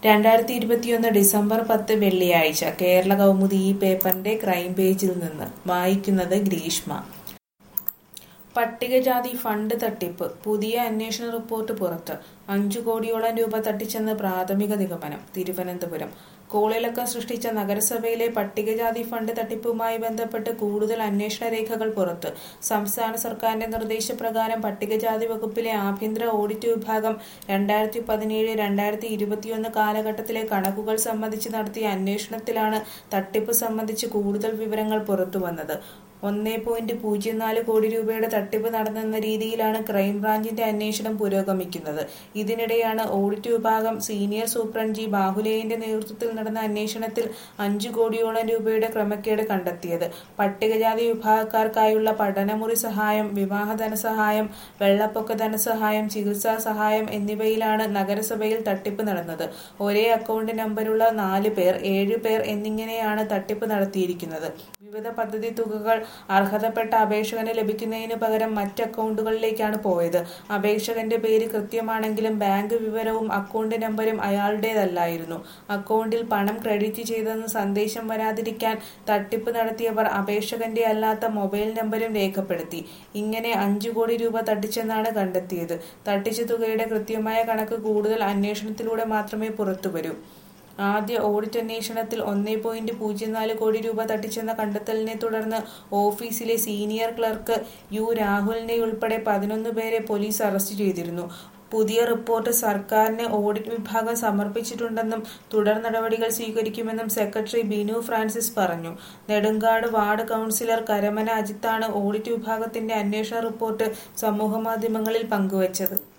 രണ്ടായിരത്തി ഇരുപത്തിയൊന്ന് ഡിസംബർ പത്ത് വെള്ളിയാഴ്ച കേരള കൗമുദി ഈ പേപ്പറിന്റെ ക്രൈം പേജിൽ നിന്ന് വായിക്കുന്നത് ഗ്രീഷ്മ പട്ടികജാതി ഫണ്ട് തട്ടിപ്പ് പുതിയ അന്വേഷണ റിപ്പോർട്ട് പുറത്ത് അഞ്ചു കോടിയോളം രൂപ തട്ടിച്ചെന്ന് പ്രാഥമിക നിഗമനം തിരുവനന്തപുരം കോളിളക്കം സൃഷ്ടിച്ച നഗരസഭയിലെ പട്ടികജാതി ഫണ്ട് തട്ടിപ്പുമായി ബന്ധപ്പെട്ട് കൂടുതൽ അന്വേഷണ രേഖകൾ പുറത്ത് സംസ്ഥാന സർക്കാരിന്റെ നിർദ്ദേശപ്രകാരം പട്ടികജാതി വകുപ്പിലെ ആഭ്യന്തര ഓഡിറ്റ് വിഭാഗം രണ്ടായിരത്തി പതിനേഴ് രണ്ടായിരത്തി ഇരുപത്തിയൊന്ന് കാലഘട്ടത്തിലെ കണക്കുകൾ സംബന്ധിച്ച് നടത്തിയ അന്വേഷണത്തിലാണ് തട്ടിപ്പ് സംബന്ധിച്ച് കൂടുതൽ വിവരങ്ങൾ പുറത്തുവന്നത് ഒന്നേ പോയിന്റ് പൂജ്യം നാല് കോടി രൂപയുടെ തട്ടിപ്പ് നടന്നെന്ന രീതിയിലാണ് ക്രൈംബ്രാഞ്ചിന്റെ അന്വേഷണം പുരോഗമിക്കുന്നത് ഇതിനിടെയാണ് ഓഡിറ്റ് വിഭാഗം സീനിയർ സൂപ്രണ്ട് ജി ബാഹുലേയന്റെ നേതൃത്വത്തിൽ നടന്ന അന്വേഷണത്തിൽ അഞ്ചു കോടിയോളം രൂപയുടെ ക്രമക്കേട് കണ്ടെത്തിയത് പട്ടികജാതി വിഭാഗക്കാർക്കായുള്ള പഠനമുറി സഹായം വിവാഹ ധനസഹായം വെള്ളപ്പൊക്ക ധനസഹായം ചികിത്സാ സഹായം എന്നിവയിലാണ് നഗരസഭയിൽ തട്ടിപ്പ് നടന്നത് ഒരേ അക്കൗണ്ട് നമ്പറുള്ള നാല് പേർ ഏഴ് പേർ എന്നിങ്ങനെയാണ് തട്ടിപ്പ് നടത്തിയിരിക്കുന്നത് വിവിധ പദ്ധതി തുകകൾ അർഹതപ്പെട്ട അപേക്ഷകന് ലഭിക്കുന്നതിന് പകരം മറ്റ് അക്കൗണ്ടുകളിലേക്കാണ് പോയത് അപേക്ഷകന്റെ പേര് കൃത്യമാണെങ്കിലും ബാങ്ക് വിവരവും അക്കൗണ്ട് നമ്പരും അയാളുടേതല്ലായിരുന്നു അക്കൗണ്ടിൽ പണം ക്രെഡിറ്റ് ചെയ്തെന്ന് സന്ദേശം വരാതിരിക്കാൻ തട്ടിപ്പ് നടത്തിയവർ അപേക്ഷകന്റെ അല്ലാത്ത മൊബൈൽ നമ്പരും രേഖപ്പെടുത്തി ഇങ്ങനെ അഞ്ചു കോടി രൂപ തട്ടിച്ചെന്നാണ് കണ്ടെത്തിയത് തട്ടിച്ച തുകയുടെ കൃത്യമായ കണക്ക് കൂടുതൽ അന്വേഷണത്തിലൂടെ മാത്രമേ പുറത്തുവരൂ ആദ്യ ഓഡിറ്റ് അന്വേഷണത്തിൽ ഒന്നേ പോയിന്റ് പൂജ്യം നാല് കോടി രൂപ തട്ടിച്ചെന്ന കണ്ടെത്തലിനെ തുടർന്ന് ഓഫീസിലെ സീനിയർ ക്ലർക്ക് യു രാഹുലിനെ ഉൾപ്പെടെ പതിനൊന്ന് പേരെ പോലീസ് അറസ്റ്റ് ചെയ്തിരുന്നു പുതിയ റിപ്പോർട്ട് സർക്കാരിന് ഓഡിറ്റ് വിഭാഗം സമർപ്പിച്ചിട്ടുണ്ടെന്നും തുടർ നടപടികൾ സ്വീകരിക്കുമെന്നും സെക്രട്ടറി ബിനു ഫ്രാൻസിസ് പറഞ്ഞു നെടുങ്കാട് വാർഡ് കൌൺസിലർ കരമന അജിത്താണ് ഓഡിറ്റ് വിഭാഗത്തിന്റെ അന്വേഷണ റിപ്പോർട്ട് സമൂഹമാധ്യമങ്ങളിൽ പങ്കുവച്ചത്